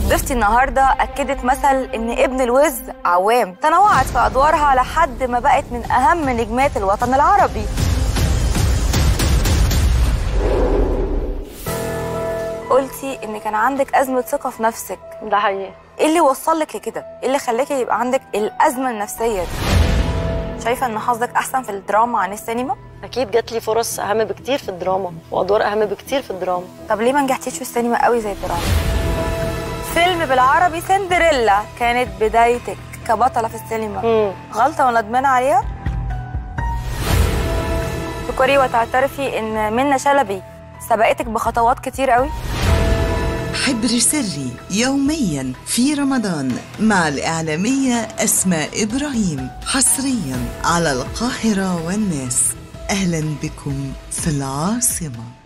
ضيفتي النهارده اكدت مثل ان ابن الوز عوام تنوعت في ادوارها لحد ما بقت من اهم نجمات الوطن العربي قلتي ان كان عندك ازمه ثقه في نفسك ده حقيقي ايه اللي وصلك لكده ايه اللي خلاكي يبقى عندك الازمه النفسيه دي شايفه ان حظك احسن في الدراما عن السينما اكيد جات لي فرص اهم بكتير في الدراما وادوار اهم بكتير في الدراما طب ليه ما نجحتيش في السينما قوي زي الدراما فيلم بالعربي سندريلا كانت بدايتك كبطله في السينما مم. غلطه وندمانه عليها تذكري وتعترفي ان منى شلبي سبقتك بخطوات كتير قوي حبر سري يوميا في رمضان مع الإعلامية أسماء إبراهيم حصريا على القاهرة والناس أهلا بكم في العاصمة